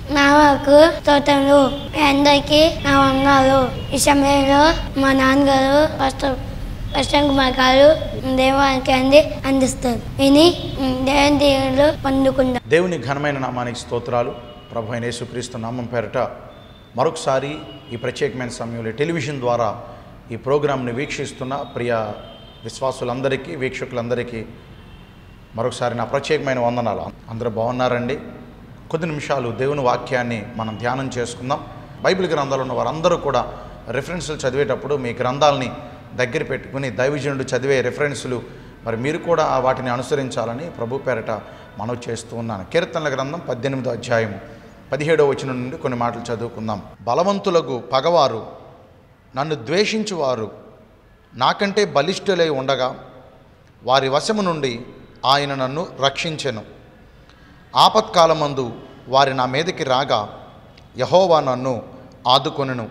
నా వరకు తోటలు మీ అందరికీ నా వందనాలు ఈ సమయంలో మా నాన్నగారు ఫస్ట్ ప్రశ్న కుమార్ గారు దేవానికి అంది అందిస్తారు విని దేవుని దేవుళ్ళు పొందుకుందాం దేవుని ఘనమైన నామానికి స్తోత్రాలు ప్రభు అయిన యేసుక్రీస్తు నామం పేరట మరొకసారి ఈ ప్రత్యేకమైన సమయంలో టెలివిజన్ ద్వారా ఈ ప్రోగ్రాంని వీక్షిస్తున్న ప్రియ విశ్వాసులందరికీ వీక్షకులందరికీ మరొకసారి నా ప్రత్యేకమైన వందనాలు అందరూ బాగున్నారండి కొద్ది నిమిషాలు దేవుని వాక్యాన్ని మనం ధ్యానం చేసుకుందాం బైబిల్ గ్రంథాలు ఉన్న వారందరూ కూడా రిఫరెన్సులు చదివేటప్పుడు మీ గ్రంథాలని దగ్గర పెట్టుకుని దైవజనుడు చదివే రిఫరెన్సులు మరి మీరు కూడా వాటిని అనుసరించాలని ప్రభు పేరట మనవి చేస్తూ ఉన్నాను కీర్తనల గ్రంథం పద్దెనిమిదో అధ్యాయం పదిహేడో వచనం నుండి కొన్ని మాటలు చదువుకుందాం బలవంతులకు పగవారు నన్ను ద్వేషించువారు నాకంటే బలిష్ఠులై ఉండగా వారి వశము నుండి ఆయన నన్ను రక్షించెను ఆపత్కాలమందు వారి నా మీదకి రాగా యహోవా నన్ను ఆదుకొనెను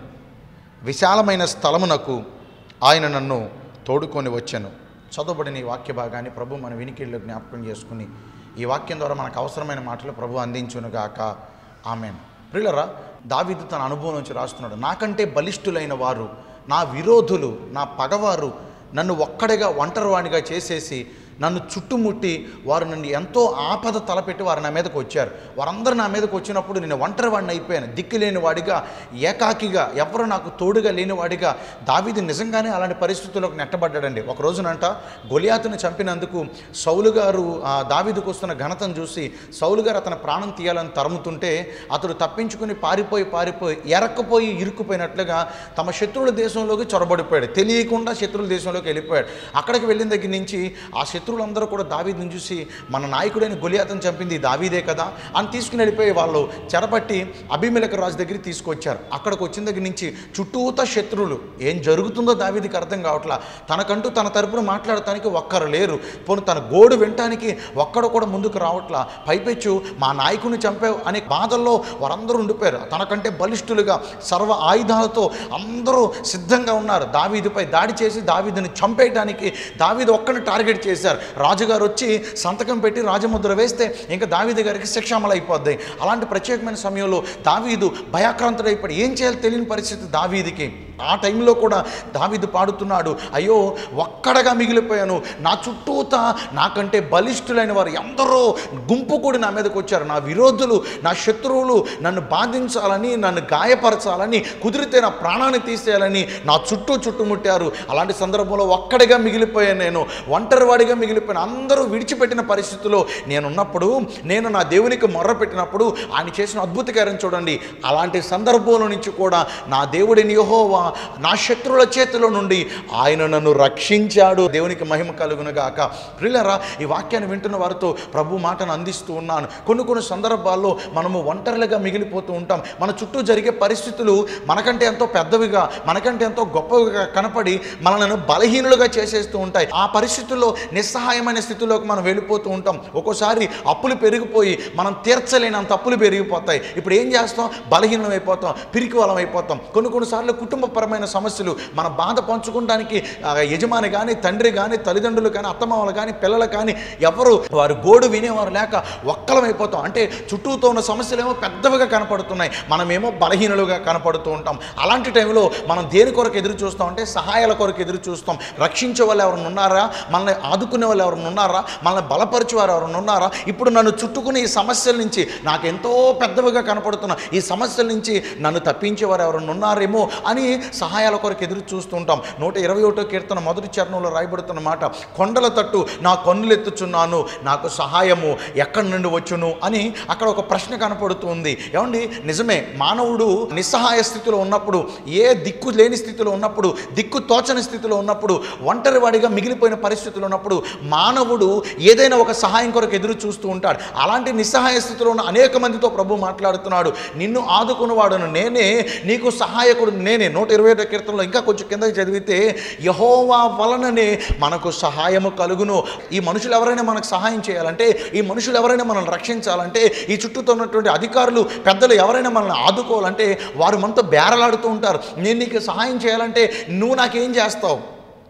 విశాలమైన స్థలమునకు ఆయన నన్ను తోడుకొని వచ్చెను చదవబడిన ఈ వాక్య భాగాన్ని ప్రభు మన వినికిడిలో జ్ఞాపకం చేసుకుని ఈ వాక్యం ద్వారా మనకు అవసరమైన మాటలు ప్రభు అందించునుగాక ఆమెన్ ప్రియులరా దావీదు తన అనుభవం నుంచి రాస్తున్నాడు నాకంటే బలిష్ఠులైన వారు నా విరోధులు నా పగవారు నన్ను ఒక్కడిగా ఒంటరివాణిగా చేసేసి నన్ను చుట్టుముట్టి వారు నన్ను ఎంతో ఆపద తలపెట్టి వారు నా మీదకి వచ్చారు వారందరూ నా మీదకి వచ్చినప్పుడు నేను ఒంటరి వాడిని అయిపోయాను దిక్కు లేని వాడిగా ఏకాకిగా ఎవరు నాకు తోడుగా లేనివాడిగా దావీది నిజంగానే అలాంటి పరిస్థితుల్లోకి నెట్టబడ్డాడండి ఒక రోజునంట గొలియాతుని చంపినందుకు సౌలు గారు ఆ దావీదుకు వస్తున్న ఘనతను చూసి సౌలు గారు అతని ప్రాణం తీయాలని తరుముతుంటే అతడు తప్పించుకుని పారిపోయి పారిపోయి ఎరక్కపోయి ఇరుక్కుపోయినట్లుగా తమ శత్రువుల దేశంలోకి చొరబడిపోయాడు తెలియకుండా శత్రువుల దేశంలోకి వెళ్ళిపోయాడు అక్కడికి వెళ్ళిన దగ్గర నుంచి ఆ శత్రువులందరూ కూడా దావీదుని చూసి మన నాయకుడైన గొలియాతను చంపింది ఈ దావీదే కదా అని తీసుకుని వెళ్ళిపోయి వాళ్ళు చెరపట్టి అభిమేలక రాజు దగ్గరికి తీసుకొచ్చారు అక్కడికి వచ్చిన దగ్గర నుంచి చుట్టూత శత్రువులు ఏం జరుగుతుందో దావీదికి అర్థం కావట్లా తనకంటూ తన తరపున మాట్లాడటానికి ఒక్కరు లేరు పోను తన గోడు వినటానికి ఒక్కడు కూడా ముందుకు రావట్లా పైపెచ్చు మా నాయకుని చంపావు అనే బాధల్లో వారందరూ ఉండిపోయారు తనకంటే బలిష్ఠులుగా సర్వ ఆయుధాలతో అందరూ సిద్ధంగా ఉన్నారు దావీదుపై దాడి చేసి దావీదుని చంపేయడానికి దావీదు ఒక్కడిని టార్గెట్ చేశారు రాజుగారు వచ్చి సంతకం పెట్టి రాజముద్ర వేస్తే ఇంకా దావీదు గారికి శిక్ష అమలు అయిపోద్ది అలాంటి ప్రత్యేకమైన సమయంలో దావీదు భయాక్రాంతుడైపోయి ఏం చేయాలో తెలియని పరిస్థితి దావీదికి ఆ టైంలో కూడా దావీదు పాడుతున్నాడు అయ్యో ఒక్కడగా మిగిలిపోయాను నా చుట్టూత నాకంటే బలిష్ఠులైన వారు ఎందరో గుంపు కూడి నా మీదకి వచ్చారు నా విరోధులు నా శత్రువులు నన్ను బాధించాలని నన్ను గాయపరచాలని కుదిరితే నా ప్రాణాన్ని తీసేయాలని నా చుట్టూ చుట్టుముట్టారు అలాంటి సందర్భంలో ఒక్కడిగా మిగిలిపోయాను నేను ఒంటరివాడిగా మిగిలిపోయాను అందరూ విడిచిపెట్టిన పరిస్థితిలో నేనున్నప్పుడు నేను నా దేవునికి మొర్ర పెట్టినప్పుడు ఆయన చేసిన అద్భుత కార్యం చూడండి అలాంటి సందర్భంలో నుంచి కూడా నా దేవుడిని యెహోవా నా శత్రువుల చేతిలో నుండి ఆయన నన్ను రక్షించాడు దేవునికి మహిమ కలుగునుగాక ప్రియులరా ఈ వాక్యాన్ని వింటున్న వారితో ప్రభు మాటను అందిస్తూ ఉన్నాను కొన్ని కొన్ని సందర్భాల్లో మనము ఒంటరిగా మిగిలిపోతూ ఉంటాం మన చుట్టూ జరిగే పరిస్థితులు మనకంటే ఎంతో పెద్దవిగా మనకంటే ఎంతో గొప్పవిగా కనపడి మనల్ని బలహీనులుగా చేసేస్తూ ఉంటాయి ఆ పరిస్థితుల్లో నిస్సహాయమైన స్థితిలోకి మనం వెళ్ళిపోతూ ఉంటాం ఒక్కోసారి అప్పులు పెరిగిపోయి మనం తీర్చలేనంత అప్పులు పెరిగిపోతాయి ఇప్పుడు ఏం చేస్తాం బలహీనం అయిపోతాం పిరికి వాళ్ళం అయిపోతాం కొన్ని కొన్నిసార్లు కుటుంబపరమైన సమస్యలు మన బాధ పంచుకోవడానికి ఆ, యజమాని కానీ తండ్రి కానీ తల్లిదండ్రులు కానీ అత్తమామలు కానీ పిల్లలు కానీ ఎవరు వారి గోడు వినేవారు లేక ఒక్కలం అయిపోతాం అంటే చుట్టూతో ఉన్న సమస్యలు ఏమో పెద్దవిగా కనపడుతున్నాయి మనమేమో బలహీనులుగా కనపడుతూ ఉంటాం అలాంటి టైంలో మనం దేని కొరకు ఎదురు చూస్తాం అంటే సహాయాల కొరకు ఎదురు చూస్తాం రక్షించే వాళ్ళు ఎవరైనా ఉన్నారా మనల్ని ఆదుకునే వాళ్ళు ఎవరైనా ఉన్నారా మనల్ని బలపరిచే వారు ఎవరైనా ఉన్నారా ఇప్పుడు నన్ను చుట్టుకునే ఈ సమస్యల నుంచి నాకు ఎంతో పెద్దవిగా కనపడుతున్న ఈ సమస్యల నుంచి నన్ను తప్పించేవారు ఎవరైనా ఉన్నారేమో అని సహాయాల కొరకు ఎదురు చూస్తుంటాం నూట ఇరవై ఒకటో కీర్తన మొదటి చరణంలో రాయబడుతున్న మాట కొండల తట్టు నా కన్నులు ఎత్తుచున్నాను నాకు సహాయము ఎక్కడి నుండి వచ్చును అని అక్కడ ఒక ప్రశ్న కనపడుతుంది ఏమండి నిజమే మానవుడు నిస్సహాయ స్థితిలో ఉన్నప్పుడు ఏ దిక్కు లేని స్థితిలో ఉన్నప్పుడు దిక్కు తోచని స్థితిలో ఉన్నప్పుడు ఒంటరి వాడిగా మిగిలిపోయిన పరిస్థితులు ఉన్నప్పుడు మానవుడు ఏదైనా ఒక సహాయం కొరకు ఎదురు చూస్తూ ఉంటాడు అలాంటి నిస్సహాయ స్థితిలో ఉన్న అనేక మందితో ప్రభు మాట్లాడుతున్నాడు నిన్ను ఆదుకున్నవాడును నేనే నీకు సహాయకుడు నేనే నూట ఇరవై ఒకటో కీర్తనలో ఇంకా కొంచెం కిందకి చదివితే యహోవా వలననే మనకు సహాయము కలుగును ఈ మనుషులు ఎవరైనా మనకు సహాయం చేయాలంటే ఈ మనుషులు ఎవరైనా మనల్ని రక్షించాలంటే ఈ చుట్టూతో ఉన్నటువంటి అధికారులు పెద్దలు ఎవరైనా మనల్ని ఆదుకోవాలంటే వారు మనతో బేరలాడుతూ ఉంటారు నేను నీకు సహాయం చేయాలంటే నువ్వు నాకేం చేస్తావు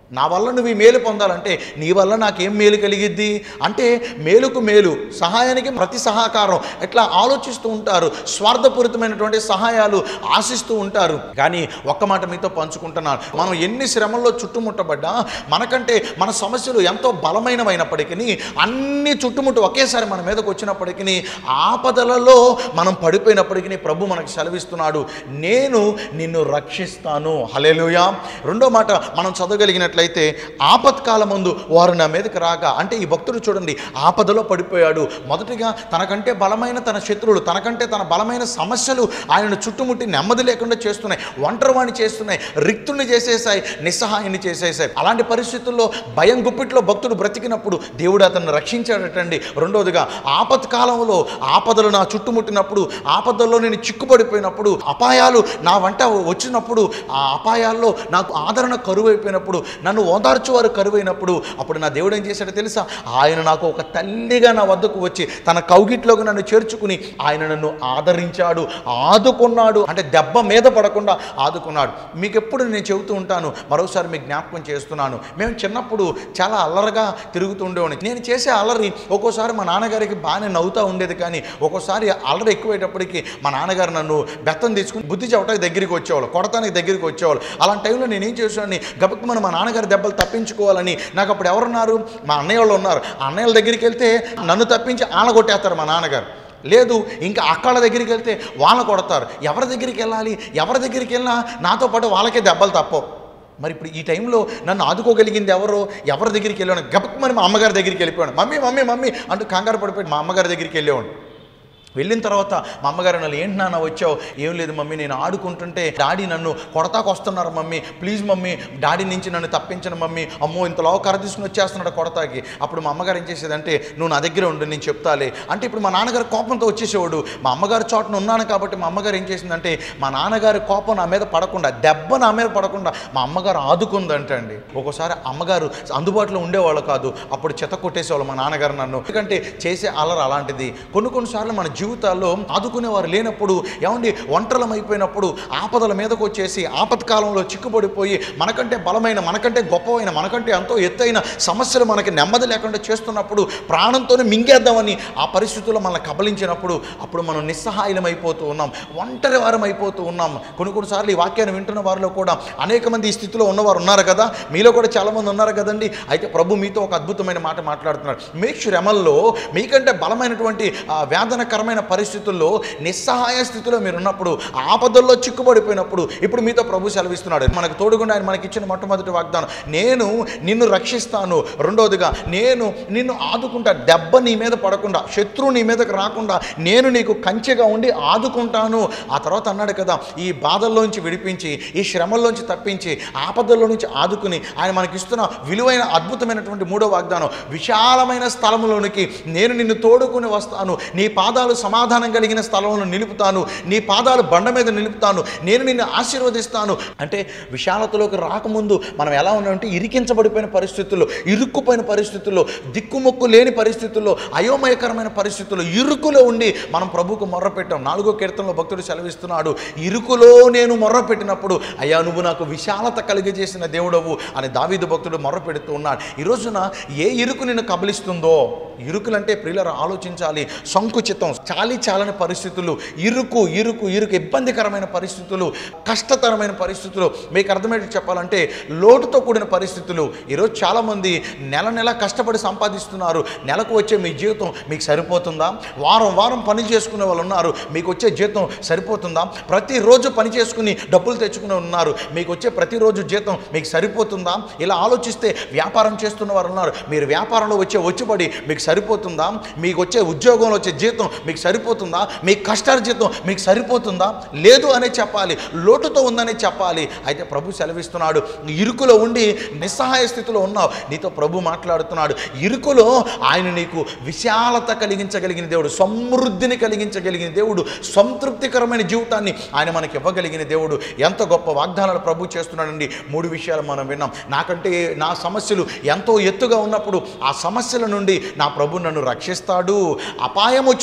నా వల్ల నువ్వు ఈ మేలు పొందాలంటే నీ వల్ల నాకేం మేలు కలిగిద్ది అంటే మేలుకు మేలు సహాయానికి ప్రతి సహకారం ఎట్లా ఆలోచిస్తూ ఉంటారు స్వార్థపూరితమైనటువంటి సహాయాలు ఆశిస్తూ ఉంటారు కానీ ఒక్క మాట మీతో పంచుకుంటున్నాను మనం ఎన్ని శ్రమల్లో చుట్టుముట్టబడ్డా మనకంటే మన సమస్యలు ఎంతో బలమైనవైనప్పటికీ అన్ని చుట్టుముట్టు ఒకేసారి మన మీదకి వచ్చినప్పటికీ ఆపదలలో మనం పడిపోయినప్పటికీ ప్రభు మనకు సెలవిస్తున్నాడు నేను నిన్ను రక్షిస్తాను హలేలుయా రెండో మాట మనం చదవగలిగినట్లయితే ఆపత్కాలం ముందు వారు నా మీదకి రాక అంటే ఈ భక్తుడు చూడండి ఆపదలో పడిపోయాడు మొదటిగా తనకంటే బలమైన తన శత్రువులు తనకంటే తన బలమైన సమస్యలు ఆయనను చుట్టుముట్టి నెమ్మది లేకుండా చేస్తున్నాయి ఒంటరివాణి చేస్తున్నాయి రిక్తుని చేసేసాయి నిస్సహాయాన్ని చేసేసాయి అలాంటి పరిస్థితుల్లో భయం గుప్పిట్లో భక్తుడు బ్రతికినప్పుడు దేవుడు అతన్ని రక్షించాడటండి రెండోదిగా ఆపత్కాలంలో ఆపదలు నా చుట్టుముట్టినప్పుడు ఆపదల్లో నేను చిక్కుపడిపోయినప్పుడు అపాయాలు నా వంట వచ్చినప్పుడు ఆ అపాయాల్లో నాకు ఆదరణ కరువైపోయినప్పుడు నన్ను ఓదార్చువారు కరువైనప్పుడు అప్పుడు నా దేవుడు ఏం చేశాడో తెలుసా ఆయన నాకు ఒక తల్లిగా నా వద్దకు వచ్చి తన కౌగిట్లోకి నన్ను చేర్చుకుని ఆయన నన్ను ఆదరించాడు ఆదుకున్నాడు అంటే దెబ్బ మీద పడకుండా ఆదుకున్నాడు మీకు ఎప్పుడు నేను చెబుతూ ఉంటాను మరోసారి మీకు జ్ఞాపకం చేస్తున్నాను మేము చిన్నప్పుడు చాలా అల్లరగా తిరుగుతూ ఉండేవాడిని నేను చేసే అల్లరి ఒక్కోసారి మా నాన్నగారికి బాగానే నవ్వుతూ ఉండేది కానీ ఒక్కోసారి అల్లరి ఎక్కువయ్యేటప్పటికి మా నాన్నగారు నన్ను బెత్తం తీసుకుని బుద్ధి చెప్పడానికి దగ్గరికి వచ్చేవాళ్ళు కొడతానికి దగ్గరికి వచ్చేవాళ్ళు అలాంటి టైంలో నేను ఏం చేసేవాడిని గబక్కుమని మా నాన్నగారి దెబ్బలు తప్పించుకోవాలని నాకు అప్పుడు ఎవరున్నారు మా అన్నయ్య వాళ్ళు ఉన్నారు ఆ అన్నయ్యల దగ్గరికి వెళ్తే నన్ను తప్పించి ఆళ్ళ కొట్టేస్తారు మా నాన్నగారు లేదు ఇంకా అక్కడ దగ్గరికి వెళ్తే వాళ్ళని కొడతారు ఎవరి దగ్గరికి వెళ్ళాలి ఎవరి దగ్గరికి వెళ్ళినా నాతో పాటు వాళ్ళకే దెబ్బలు తప్పవు మరి ఇప్పుడు ఈ టైంలో నన్ను ఆదుకోగలిగింది ఎవరో ఎవరి దగ్గరికి వెళ్ళాను గబక్కుమని మా అమ్మగారి దగ్గరికి వెళ్ళిపోయాను మమ్మీ మమ్మీ మమ్మీ అంటూ కంగారు పడిపోయి మా అమ్మగారి దగ్గరికి వెళ్ళేవాడు వెళ్ళిన తర్వాత మా అమ్మగారు నన్ను ఏంటి నాన్న వచ్చావు ఏం లేదు మమ్మీ నేను ఆడుకుంటుంటే డాడీ నన్ను కొడతాకు వస్తున్నారు మమ్మీ ప్లీజ్ మమ్మీ డాడీ నుంచి నన్ను తప్పించను మమ్మీ అమ్మో ఇంతలో కర్ర తీసుకుని వచ్చేస్తున్నాడు కొడతాకి అప్పుడు మా అమ్మగారు ఏం చేసేదంటే నువ్వు నా దగ్గర ఉండు నేను చెప్తాలే అంటే ఇప్పుడు మా నాన్నగారు కోపంతో వచ్చేసేవాడు మా అమ్మగారు చోటన ఉన్నాను కాబట్టి మా అమ్మగారు ఏం చేసిందంటే మా నాన్నగారి కోపం నా మీద పడకుండా దెబ్బ నా మీద పడకుండా మా అమ్మగారు ఆదుకుందంట అండి ఒక్కోసారి అమ్మగారు అందుబాటులో ఉండేవాళ్ళు కాదు అప్పుడు చెత్త కొట్టేసేవాళ్ళు మా నాన్నగారు నన్ను ఎందుకంటే చేసే అలర్ అలాంటిది కొన్ని కొన్నిసార్లు మన జీవితాల్లో ఆదుకునేవారు లేనప్పుడు ఏమండి ఒంటలం అయిపోయినప్పుడు ఆపదల మీదకు వచ్చేసి ఆపత్కాలంలో చిక్కుపడిపోయి మనకంటే బలమైన మనకంటే గొప్పవైన మనకంటే ఎంతో ఎత్తైన సమస్యలు మనకి నెమ్మది లేకుండా చేస్తున్నప్పుడు ప్రాణంతోనే మింగేద్దామని ఆ పరిస్థితుల్లో మనల్ని కబలించినప్పుడు అప్పుడు మనం నిస్సహాయం అయిపోతూ ఉన్నాం ఒంటరి వారం అయిపోతూ ఉన్నాం కొన్ని కొన్నిసార్లు ఈ వాక్యాన్ని వింటున్న వారిలో కూడా అనేక మంది ఈ స్థితిలో ఉన్నవారు ఉన్నారు కదా మీలో కూడా చాలామంది ఉన్నారు కదండి అయితే ప్రభు మీతో ఒక అద్భుతమైన మాట మాట్లాడుతున్నారు మీ శ్రమల్లో మీకంటే బలమైనటువంటి ఆ వేదనకరమైన పరిస్థితుల్లో నిస్సహాయ స్థితిలో మీరు ఉన్నప్పుడు ఆపదల్లో చిక్కుబడిపోయినప్పుడు ఇప్పుడు మీతో ప్రభు సెలవిస్తున్నాడు మనకు తోడుగుండా ఆయన మనకి ఇచ్చిన మొట్టమొదటి వాగ్దానం నేను నిన్ను రక్షిస్తాను రెండవదిగా నేను నిన్ను ఆదుకుంటా దెబ్బ నీ మీద పడకుండా శత్రువు నీ మీదకి రాకుండా నేను నీకు కంచెగా ఉండి ఆదుకుంటాను ఆ తర్వాత అన్నాడు కదా ఈ బాధల్లోంచి విడిపించి ఈ శ్రమల్లోంచి తప్పించి ఆపదల్లో నుంచి ఆదుకుని ఆయన మనకి ఇస్తున్న విలువైన అద్భుతమైనటువంటి మూడో వాగ్దానం విశాలమైన స్థలంలోనికి నేను నిన్ను తోడుకుని వస్తాను నీ పాదాలు సమాధానం కలిగిన స్థలంలో నిలుపుతాను నీ పాదాలు బండ మీద నిలుపుతాను నేను నిన్ను ఆశీర్వదిస్తాను అంటే విశాలతలోకి రాకముందు మనం ఎలా ఉన్నామంటే ఇరికించబడిపోయిన పరిస్థితుల్లో ఇరుక్కుపోయిన పరిస్థితుల్లో దిక్కుమొక్కు లేని పరిస్థితుల్లో అయోమయకరమైన పరిస్థితుల్లో ఇరుకులో ఉండి మనం ప్రభుకు మొర్ర పెట్టాం నాలుగో కీర్తనలో భక్తుడు సెలవిస్తున్నాడు ఇరుకులో నేను మొర్ర పెట్టినప్పుడు అయ్యా నువ్వు నాకు విశాలత కలిగజేసిన దేవుడవు అని దావీదు భక్తుడు మొర్ర పెడుతూ ఉన్నాడు ఈ రోజున ఏ ఇరుకు నిన్ను కబలిస్తుందో ఇరుకులంటే ప్రియులరు ఆలోచించాలి సంకుచితం చాలి చాలని పరిస్థితులు ఇరుకు ఇరుకు ఇరుకు ఇబ్బందికరమైన పరిస్థితులు కష్టతరమైన పరిస్థితులు మీకు అర్థమయ్యేట్టు చెప్పాలంటే లోటుతో కూడిన పరిస్థితులు ఈరోజు చాలామంది నెల నెల కష్టపడి సంపాదిస్తున్నారు నెలకు వచ్చే మీ జీవితం మీకు సరిపోతుందా వారం వారం పని చేసుకునే వాళ్ళు ఉన్నారు మీకు వచ్చే జీతం సరిపోతుందా ప్రతిరోజు పని చేసుకుని డబ్బులు తెచ్చుకుని ఉన్నారు మీకు వచ్చే ప్రతిరోజు జీతం మీకు సరిపోతుందా ఇలా ఆలోచిస్తే వ్యాపారం చేస్తున్న వారు ఉన్నారు మీరు వ్యాపారంలో వచ్చే వచ్చుబడి మీకు సరిపోతుందా మీకు వచ్చే ఉద్యోగంలో వచ్చే జీతం మీకు సరిపోతుందా మీ కష్టార్జితం మీకు సరిపోతుందా లేదు అనే చెప్పాలి లోటుతో ఉందనే చెప్పాలి అయితే ప్రభు సెలవిస్తున్నాడు ఇరుకులో ఉండి నిస్సహాయ స్థితిలో ఉన్నావు నీతో ప్రభు మాట్లాడుతున్నాడు ఇరుకులో ఆయన నీకు విశాలత కలిగించగలిగిన దేవుడు సమృద్ధిని కలిగించగలిగిన దేవుడు సంతృప్తికరమైన జీవితాన్ని ఆయన మనకి ఇవ్వగలిగిన దేవుడు ఎంత గొప్ప వాగ్దానాలు ప్రభు చేస్తున్నాడండి మూడు విషయాలు మనం విన్నాం నాకంటే నా సమస్యలు ఎంతో ఎత్తుగా ఉన్నప్పుడు ఆ సమస్యల నుండి నా ప్రభు నన్ను రక్షిస్తాడు అపాయం వచ్చినప్పుడు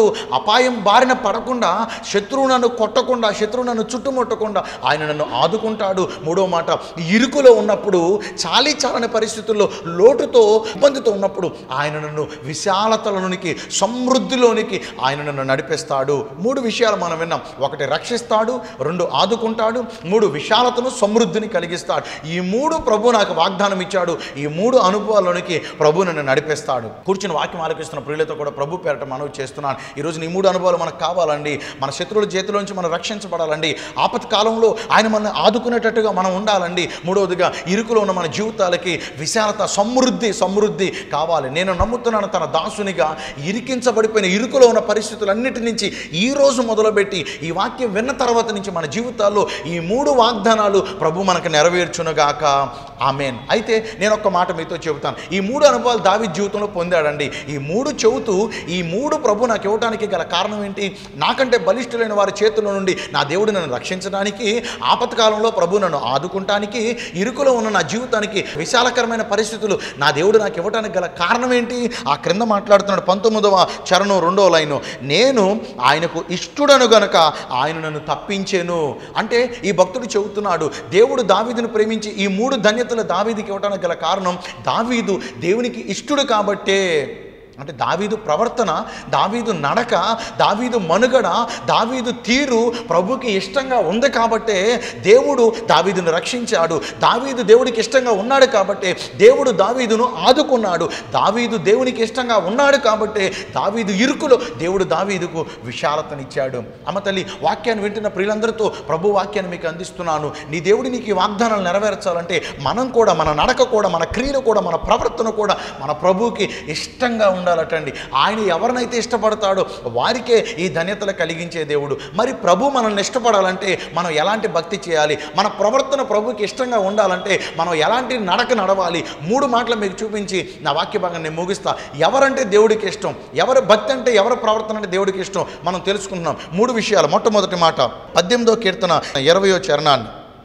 అపాయం బారిన పడకుండా శత్రువు నన్ను కొట్టకుండా శత్రువు నన్ను చుట్టుముట్టకుండా ఆయన నన్ను ఆదుకుంటాడు మూడో మాట ఇరుకులో ఉన్నప్పుడు చాలీ చాలని పరిస్థితుల్లో లోటుతో ఇబ్బందితో ఉన్నప్పుడు ఆయన నన్ను విశాలతలోనికి సమృద్ధిలోనికి ఆయన నన్ను నడిపిస్తాడు మూడు విషయాలు మనం విన్నాం ఒకటి రక్షిస్తాడు రెండు ఆదుకుంటాడు మూడు విశాలతను సమృద్ధిని కలిగిస్తాడు ఈ మూడు ప్రభు నాకు వాగ్దానం ఇచ్చాడు ఈ మూడు అనుభవాల్లోనికి ప్రభు నన్ను నడిపిస్తాడు కూర్చుని వాక్యం ఆలకిస్తున్న ప్రియులతో కూడా ప్రభు పేరట మనవి చేస్తున్నాను ఈరోజు ఈ మూడు అనుభవాలు మనకు కావాలండి మన శత్రువుల చేతిలోంచి మనం రక్షించబడాలండి ఆపత్ కాలంలో ఆయన మనల్ని ఆదుకునేటట్టుగా మనం ఉండాలండి మూడవదిగా ఇరుకులో ఉన్న మన జీవితాలకి విశాలత సమృద్ధి సమృద్ధి కావాలి నేను నమ్ముతున్నాను తన దాసునిగా ఇరికించబడిపోయిన ఇరుకులో ఉన్న పరిస్థితులన్నిటి నుంచి ఈ రోజు మొదలుపెట్టి ఈ వాక్యం విన్న తర్వాత నుంచి మన జీవితాల్లో ఈ మూడు వాగ్దానాలు ప్రభు మనకు నెరవేర్చునుగాక ఆమెన్ అయితే నేను ఒక మాట మీతో చెబుతాను ఈ మూడు అనుభవాలు దావి జీవితంలో పొందాడండి ఈ మూడు చెబుతూ ఈ మూడు ప్రభు నాకు ఇవ్వడానికి గల కారణం ఏంటి నాకంటే బలిష్ఠులైన వారి చేతుల్లో నుండి నా దేవుడు నన్ను రక్షించడానికి ఆపత్కాలంలో ప్రభు నన్ను ఆదుకుంటానికి ఇరుకులో ఉన్న నా జీవితానికి విశాలకరమైన పరిస్థితులు నా దేవుడు నాకు ఇవ్వడానికి గల కారణం ఏంటి ఆ క్రింద మాట్లాడుతున్నాడు పంతొమ్మిదవ చరణం రెండవ లైను నేను ఆయనకు ఇష్టడను గనక ఆయన నన్ను తప్పించాను అంటే ఈ భక్తుడు చెబుతున్నాడు దేవుడు దావీదును ప్రేమించి ఈ మూడు ధన్యతలు దావీదికి ఇవ్వడానికి గల కారణం దావీదు దేవునికి ఇష్టడు కాబట్టే అంటే దావీదు ప్రవర్తన దావీదు నడక దావీదు మనుగడ దావీదు తీరు ప్రభుకి ఇష్టంగా ఉంది కాబట్టే దేవుడు దావీదును రక్షించాడు దావీదు దేవుడికి ఇష్టంగా ఉన్నాడు కాబట్టే దేవుడు దావీదును ఆదుకున్నాడు దావీదు దేవునికి ఇష్టంగా ఉన్నాడు కాబట్టే దావీదు ఇరుకులో దేవుడు దావీదుకు విశాలతనిచ్చాడు అమ్మ తల్లి వాక్యాన్ని వింటున్న ప్రియులందరితో ప్రభు వాక్యాన్ని మీకు అందిస్తున్నాను నీ దేవుడి నీకు ఈ వాగ్దానాలు నెరవేర్చాలంటే మనం కూడా మన నడక కూడా మన క్రియలు కూడా మన ప్రవర్తన కూడా మన ప్రభువుకి ఇష్టంగా ఉండాలటండి ఆయన ఎవరినైతే ఇష్టపడతాడో వారికే ఈ ధన్యతలు కలిగించే దేవుడు మరి ప్రభు మనల్ని ఇష్టపడాలంటే మనం ఎలాంటి భక్తి చేయాలి మన ప్రవర్తన ప్రభుకి ఇష్టంగా ఉండాలంటే మనం ఎలాంటి నడక నడవాలి మూడు మాటలు మీకు చూపించి నా వాక్య భాగం నేను ముగిస్తా ఎవరంటే దేవుడికి ఇష్టం ఎవరి భక్తి అంటే ఎవరి ప్రవర్తన అంటే దేవుడికి ఇష్టం మనం తెలుసుకుంటున్నాం మూడు విషయాలు మొట్టమొదటి మాట పద్దెనిమిదో కీర్తన ఇరవయో చరణాన్ని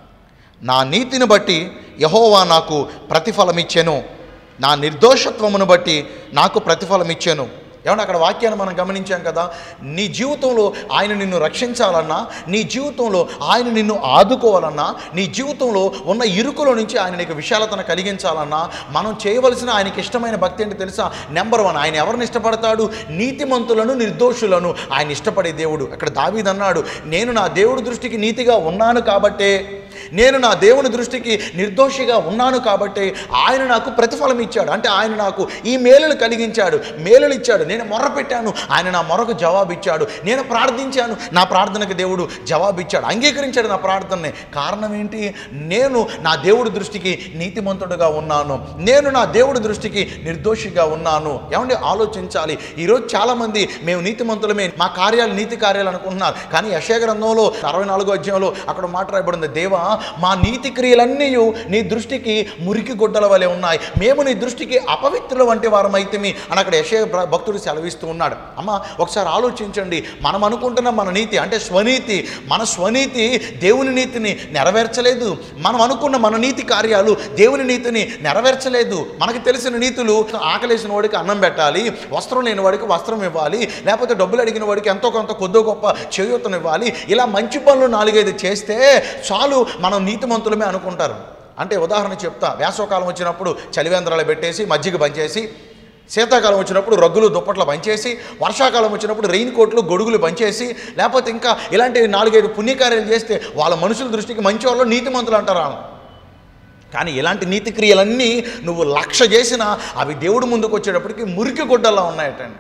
నా నీతిని బట్టి యహోవా నాకు ప్రతిఫలం ఇచ్చెను నా నిర్దోషత్వమును బట్టి నాకు ప్రతిఫలం ఇచ్చాను ఏమన్నా అక్కడ వాక్యాన్ని మనం గమనించాం కదా నీ జీవితంలో ఆయన నిన్ను రక్షించాలన్నా నీ జీవితంలో ఆయన నిన్ను ఆదుకోవాలన్నా నీ జీవితంలో ఉన్న ఇరుకులో నుంచి ఆయన నీకు విశాలతను కలిగించాలన్నా మనం చేయవలసిన ఆయనకి ఇష్టమైన భక్తి ఏంటి తెలుసా నెంబర్ వన్ ఆయన ఎవరిని ఇష్టపడతాడు నీతిమంతులను నిర్దోషులను ఆయన ఇష్టపడే దేవుడు అక్కడ దావీదన్నాడు నేను నా దేవుడి దృష్టికి నీతిగా ఉన్నాను కాబట్టే నేను నా దేవుని దృష్టికి నిర్దోషిగా ఉన్నాను కాబట్టి ఆయన నాకు ప్రతిఫలం ఇచ్చాడు అంటే ఆయన నాకు ఈ మేలులు కలిగించాడు మేలులు ఇచ్చాడు నేను మొర్ర పెట్టాను ఆయన నా మొరకు జవాబు ఇచ్చాడు నేను ప్రార్థించాను నా ప్రార్థనకు దేవుడు జవాబు ఇచ్చాడు అంగీకరించాడు నా ప్రార్థనని కారణం ఏంటి నేను నా దేవుడి దృష్టికి నీతిమంతుడుగా ఉన్నాను నేను నా దేవుడి దృష్టికి నిర్దోషిగా ఉన్నాను ఏమండి ఆలోచించాలి ఈరోజు చాలామంది మేము నీతిమంతులమే మా కార్యాలు నీతి కార్యాలు అనుకుంటున్నారు కానీ యశయ గ్రంథంలో అరవై నాలుగో అధ్యాయంలో అక్కడ మాట్లాడబడింది దేవా మా నీతి క్రియలన్నీ నీ దృష్టికి మురికి గుడ్డల వలె ఉన్నాయి మేము నీ దృష్టికి అపవిత్రుల వంటి వారమైతిమి అని అక్కడ యశయ భ- భక్తుడు సెలవిస్తూ ఉన్నాడు అమ్మ ఒకసారి ఆలోచించండి మనం అనుకుంటున్న మన నీతి అంటే స్వనీతి మన స్వనీతి దేవుని నీతిని నెరవేర్చలేదు మనం అనుకున్న మన నీతి కార్యాలు దేవుని నీతిని నెరవేర్చలేదు మనకు తెలిసిన నీతులు ఆకలేసిన వాడికి అన్నం పెట్టాలి వస్త్రం లేని వాడికి వస్త్రం ఇవ్వాలి లేకపోతే డబ్బులు అడిగిన వాడికి ఎంతో కొంత కొద్దో గొప్ప చేయూతను ఇవ్వాలి ఇలా మంచి పనులు నాలుగైదు చేస్తే చాలు మనం నీతిమంతులమే అనుకుంటారు అంటే ఉదాహరణ చెప్తా వేసవకాలం వచ్చినప్పుడు చలివేంద్రాలు పెట్టేసి మజ్జిగ బంచేసి శీతాకాలం వచ్చినప్పుడు రగ్గులు దుప్పట్లు పంచేసి వర్షాకాలం వచ్చినప్పుడు రెయిన్ కోట్లు గొడుగులు పంచేసి లేకపోతే ఇంకా ఇలాంటి నాలుగైదు పుణ్యకార్యాలు చేస్తే వాళ్ళ మనుషుల దృష్టికి మంచి వాళ్ళు నీతిమంతులు అంటారు వాళ్ళని. కానీ ఇలాంటి నీతి క్రియలన్నీ నువ్వు లక్ష చేసినా అవి దేవుడు ముందుకు వచ్చేటప్పటికి మురికి గుడ్డల్లా ఉన్నాయటండి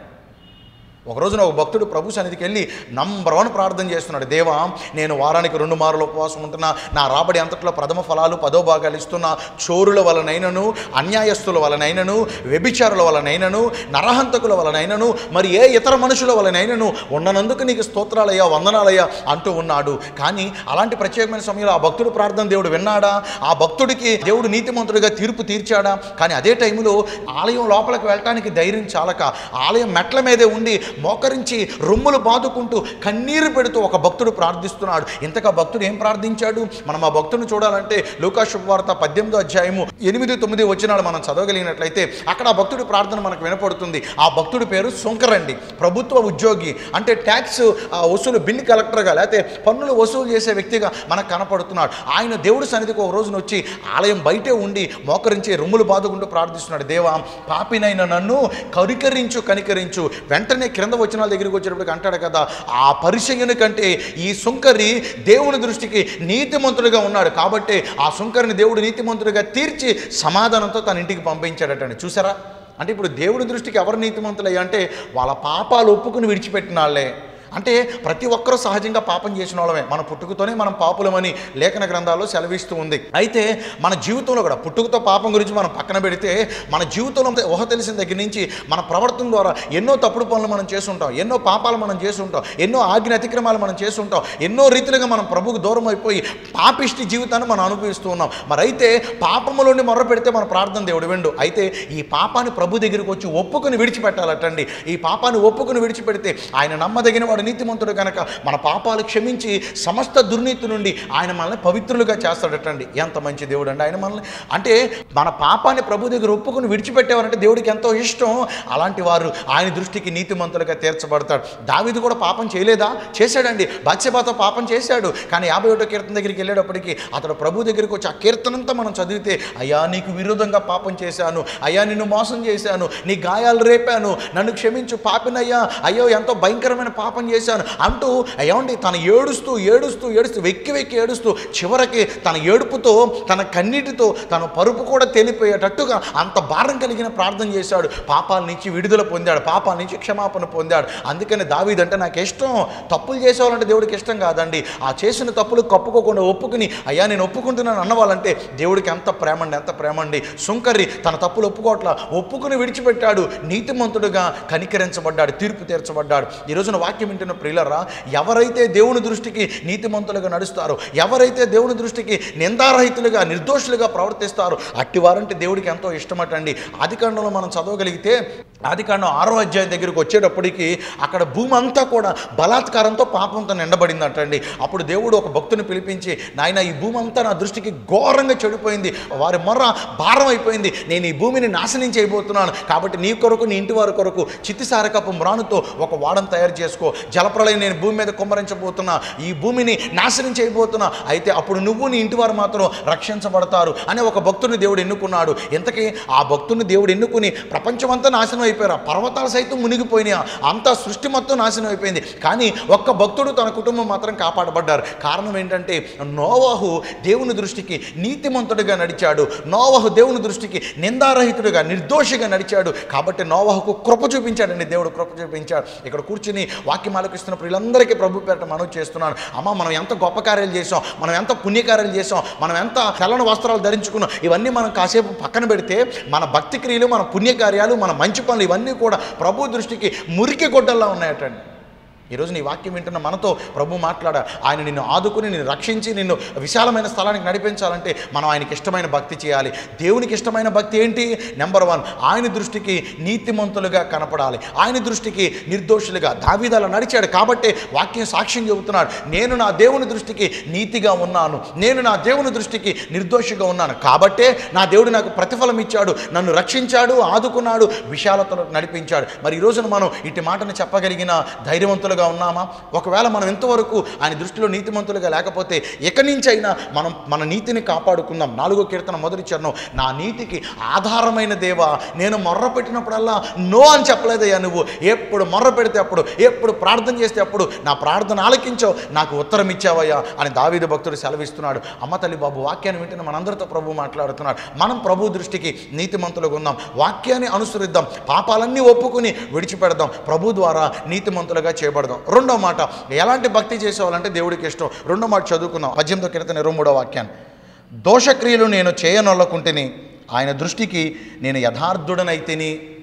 ఒక రోజున ఒక భక్తుడు ప్రభు సన్నిధికి వెళ్ళి నంబర్ వన్ ప్రార్థన చేస్తున్నాడు దేవా నేను వారానికి రెండు మారులు ఉపవాసం ఉంటున్నా నా రాబడి అంతట్లో ప్రథమ ఫలాలు పదో భాగాలు ఇస్తున్నా చోరుల వలనైనను అన్యాయస్తుల వలనైనను వ్యభిచారుల వలనైనను నరహంతకుల వలనైనను మరి ఏ ఇతర మనుషుల వలనైనను ఉండనందుకు నీకు స్తోత్రాలయ్యా వందనాలయ్యా అంటూ ఉన్నాడు కానీ అలాంటి ప్రత్యేకమైన సమయంలో ఆ భక్తుడు ప్రార్థన దేవుడు విన్నాడా ఆ భక్తుడికి దేవుడు నీతిమంతుడిగా తీర్పు తీర్చాడా కానీ అదే టైంలో ఆలయం లోపలికి వెళ్ళటానికి ధైర్యం చాలక ఆలయం మెట్ల మీదే ఉండి మోకరించి రొమ్ములు బాదుకుంటూ కన్నీరు పెడుతూ ఒక భక్తుడు ప్రార్థిస్తున్నాడు ఇంతగా భక్తుడు ఏం ప్రార్థించాడు మనం ఆ భక్తుడిని చూడాలంటే లూకా శుభవార్త పద్దెనిమిదో అధ్యాయము ఎనిమిది తొమ్మిది వచ్చినాడు మనం చదవగలిగినట్లయితే అక్కడ ఆ భక్తుడి ప్రార్థన మనకు వినపడుతుంది ఆ భక్తుడి పేరు శంకరండి ప్రభుత్వ ఉద్యోగి అంటే ట్యాక్స్ ఆ, వసూలు బిల్ కలెక్టర్గా లేకపోతే పన్నులు వసూలు చేసే వ్యక్తిగా మనకు కనపడుతున్నాడు ఆయన దేవుడి సన్నిధికి ఒక రోజున వచ్చి ఆలయం బయటే ఉండి మోకరించి రొమ్ములు బాదుకుంటూ ప్రార్థిస్తున్నాడు దేవా పాపినైన నన్ను కరికరించు కనికరించు వెంటనే క్రింద వచ్చిన వాళ్ళ దగ్గరికి వచ్చేటప్పటికి అంటాడు కదా ఆ పరిచయుని కంటే ఈ సుంకరి దేవుని దృష్టికి నీతిమంతుడిగా ఉన్నాడు కాబట్టి ఆ సుంకరిని దేవుడు నీతిమంతుడిగా తీర్చి సమాధానంతో తన ఇంటికి పంపించాడటండి చూసారా అంటే ఇప్పుడు దేవుడి దృష్టికి ఎవరు నీతిమంతులయ్యా అంటే వాళ్ళ పాపాలు ఒప్పుకుని విడిచిపెట్టిన వాళ్ళే అంటే ప్రతి ఒక్కరూ సహజంగా పాపం చేసిన వాళ్ళమే మన పుట్టుకతోనే మనం పాపులమని లేఖన గ్రంథాల్లో సెలవిస్తూ ఉంది అయితే మన జీవితంలో కూడా పుట్టుకతో పాపం గురించి మనం పక్కన పెడితే మన జీవితంలో ఊహ తెలిసిన దగ్గర నుంచి మన ప్రవర్తన ద్వారా ఎన్నో తప్పుడు పనులు మనం చేసుంటాం ఎన్నో పాపాలు మనం చేసుంటాం ఎన్నో ఆజ్ఞ అతిక్రమాలు మనం చేసుంటాం ఎన్నో రీతిలుగా మనం ప్రభువుకు దూరం అయిపోయి పాపిష్టి జీవితాన్ని మనం అనుభవిస్తూ ఉన్నాం మరి అయితే పాపములోని మొర్ర పెడితే మన ప్రార్థన దేవుడు విండు అయితే ఈ పాపాన్ని ప్రభు దగ్గరికి వచ్చి ఒప్పుకొని విడిచిపెట్టాలటండి ఈ పాపాన్ని ఒప్పుకొని విడిచిపెడితే ఆయన నమ్మదగిన వాడు నీతిమంతుడు కనుక మన పాపాలు క్షమించి సమస్త దుర్నీతి నుండి ఆయన మనల్ని పవిత్రులుగా చేస్తాడటండి ఎంత మంచి దేవుడు అండి ఆయన మనల్ని అంటే మన పాపాన్ని ప్రభు దగ్గర ఒప్పుకొని విడిచిపెట్టేవారంటే దేవుడికి ఎంతో ఇష్టం అలాంటి వారు ఆయన దృష్టికి నీతిమంతులుగా తీర్చబడతాడు దావీదు కూడా పాపం చేయలేదా చేశాడండి బాత్సబాతో పాపం చేశాడు కానీ యాభై ఒకటో కీర్తన దగ్గరికి వెళ్ళేటప్పటికి అతడు ప్రభు దగ్గరికి వచ్చి ఆ కీర్తనంతా మనం చదివితే అయ్యా నీకు విరోధంగా పాపం చేశాను అయ్యా నిన్ను మోసం చేశాను నీ గాయాలు రేపాను నన్ను క్షమించు పాపినయ్యా అయ్యో ఎంతో భయంకరమైన పాపం చేశాను అంటూ ఏమండి తన ఏడుస్తూ ఏడుస్తూ ఏడుస్తూ వెక్కి వెక్కి ఏడుస్తూ చివరికి తన ఏడుపుతో తన కన్నీటితో తన పరుపు కూడా తెలిపోయేటట్టుగా అంత భారం కలిగిన ప్రార్థన చేశాడు పాపాల నుంచి విడుదల పొందాడు పాపాల నుంచి క్షమాపణ పొందాడు అందుకని దావీదంటే నాకు ఇష్టం తప్పులు చేసేవాళ్ళంటే దేవుడికి ఇష్టం కాదండి ఆ చేసిన తప్పులు కప్పుకోకుండా ఒప్పుకుని అయ్యా నేను ఒప్పుకుంటున్నాను అన్నవాళ్ళంటే దేవుడికి ఎంత ప్రేమండి ఎంత ప్రేమండి సుంకర్రి తన తప్పులు ఒప్పుకోవట్లా ఒప్పుకుని విడిచిపెట్టాడు నీతిమంతుడుగా కనికరించబడ్డాడు తీర్పు తీర్చబడ్డాడు ఈ రోజున వాక్యం వింటున్న ప్రియులరా ఎవరైతే దేవుని దృష్టికి నీతిమంతులుగా నడుస్తారో ఎవరైతే దేవుని దృష్టికి నిందారహితులుగా నిర్దోషులుగా ప్రవర్తిస్తారో అట్టి వారంటే దేవుడికి ఎంతో ఇష్టమటండి ఆదికాండంలో మనం చదవగలిగితే ఆదికాండం ఆరో అధ్యాయం దగ్గరికి వచ్చేటప్పటికి అక్కడ భూమి అంతా కూడా బలాత్కారంతో పాపంతో నిండబడిందంటండి అప్పుడు దేవుడు ఒక భక్తుని పిలిపించి నాయన ఈ భూమి అంతా నా దృష్టికి ఘోరంగా చెడిపోయింది వారి మొర్ర భారం అయిపోయింది నేను ఈ భూమిని నాశనం చేయబోతున్నాను కాబట్టి నీ కొరకు నీ ఇంటి వారి కొరకు చిత్తిసారకపు మ్రానుతో ఒక వాడను తయారు చేసుకో జలప్రలయం నేను భూమి మీద కుమ్మరించబోతున్నా ఈ భూమిని నాశనం చేయబోతున్నా అయితే అప్పుడు నువ్వు నీ ఇంటి వారు మాత్రం రక్షించబడతారు అనే ఒక భక్తుని దేవుడు ఎన్నుకున్నాడు ఇంతకీ ఆ భక్తుని దేవుడు ఎన్నుకుని ప్రపంచమంతా నాశనం అయిపోయారు ఆ పర్వతాలు సైతం మునిగిపోయినాయి అంతా సృష్టి మొత్తం నాశనం అయిపోయింది కానీ ఒక్క భక్తుడు తన కుటుంబం మాత్రం కాపాడబడ్డారు కారణం ఏంటంటే నోవాహు దేవుని దృష్టికి నీతిమంతుడిగా నడిచాడు నోవాహు దేవుని దృష్టికి నిందారహితుడిగా నిర్దోషిగా నడిచాడు కాబట్టి నోవాహుకు కృప చూపించాడండి దేవుడు కృప చూపించాడు ఇక్కడ కూర్చుని వాక్యం ఆలకిస్తున్న వీళ్ళందరికీ ప్రభు పేరట మనవి చేస్తున్నాను అమ్మ మనం ఎంత గొప్ప కార్యాలు చేసాం మనం ఎంత పుణ్యకార్యాలు చేసాం మనం ఎంత తెల్లని వస్త్రాలు ధరించుకున్నాం ఇవన్నీ మనం కాసేపు పక్కన పెడితే మన భక్తి క్రియలు మన పుణ్యకార్యాలు మన మంచి పనులు ఇవన్నీ కూడా ప్రభు దృష్టికి మురికి గొడ్డల్లా ఉన్నాయటండి ఈరోజు నీ వాక్యం వింటున్న మనతో ప్రభు మాట్లాడ ఆయన నిన్ను ఆదుకుని నిన్ను రక్షించి నిన్ను విశాలమైన స్థలానికి నడిపించాలంటే మనం ఆయనకి ఇష్టమైన భక్తి చేయాలి దేవునికి ఇష్టమైన భక్తి ఏంటి నెంబర్ వన్ ఆయన దృష్టికి నీతిమంతులుగా కనపడాలి ఆయన దృష్టికి నిర్దోషులుగా దావీదాల నడిచాడు కాబట్టి వాక్యం సాక్ష్యం చెబుతున్నాడు నేను నా దేవుని దృష్టికి నీతిగా ఉన్నాను నేను నా దేవుని దృష్టికి నిర్దోషిగా ఉన్నాను కాబట్టే నా దేవుడు నాకు ప్రతిఫలం ఇచ్చాడు నన్ను రక్షించాడు ఆదుకున్నాడు విశాలతలో నడిపించాడు మరి ఈ రోజున మనం ఇటు మాటను చెప్పగలిగిన ధైర్యవంతులుగా ఉన్నామా ఒకవేళ మనం ఎంతవరకు ఆయన దృష్టిలో నీతిమంతులుగా లేకపోతే ఇక నుంచి అయినా మనం మన నీతిని కాపాడుకుందాం నాలుగో కీర్తన మొదటి చరణం నా నీతికి ఆధారమైన దేవా నేను మొర్ర పెట్టినప్పుడల్లా నో అని చెప్పలేదయ్యా నువ్వు ఎప్పుడు మొర్ర పెడితే అప్పుడు ఎప్పుడు ప్రార్థన చేస్తే అప్పుడు నా ప్రార్థన ఆలకించావు నాకు ఉత్తరం ఇచ్చావయ్యా అని దావీదు భక్తుడు సెలవిస్తున్నాడు అమ్మ తల్లి బాబు వాక్యాన్ని వింటున్న మనందరితో ప్రభు మాట్లాడుతున్నాడు మనం ప్రభు దృష్టికి నీతిమంతులుగా ఉన్నాం వాక్యాన్ని అనుసరిద్దాం పాపాలన్నీ ఒప్పుకుని విడిచిపెడదాం ప్రభు ద్వారా నీతిమంతులుగా చేయబడదాం రెండో మాట ఎలాంటి భక్తి చేసేవాళ్ళంటే దేవుడికి ఇష్టం రెండో మాట చదువుకుందాం పద్దెనిమిదో కీర్తన ఇరవై మూడో వాక్యాన్ని దోషక్రియలు నేను చేయనొల్లకుంటేని ఆయన దృష్టికి నేను యథార్థుడనైతేని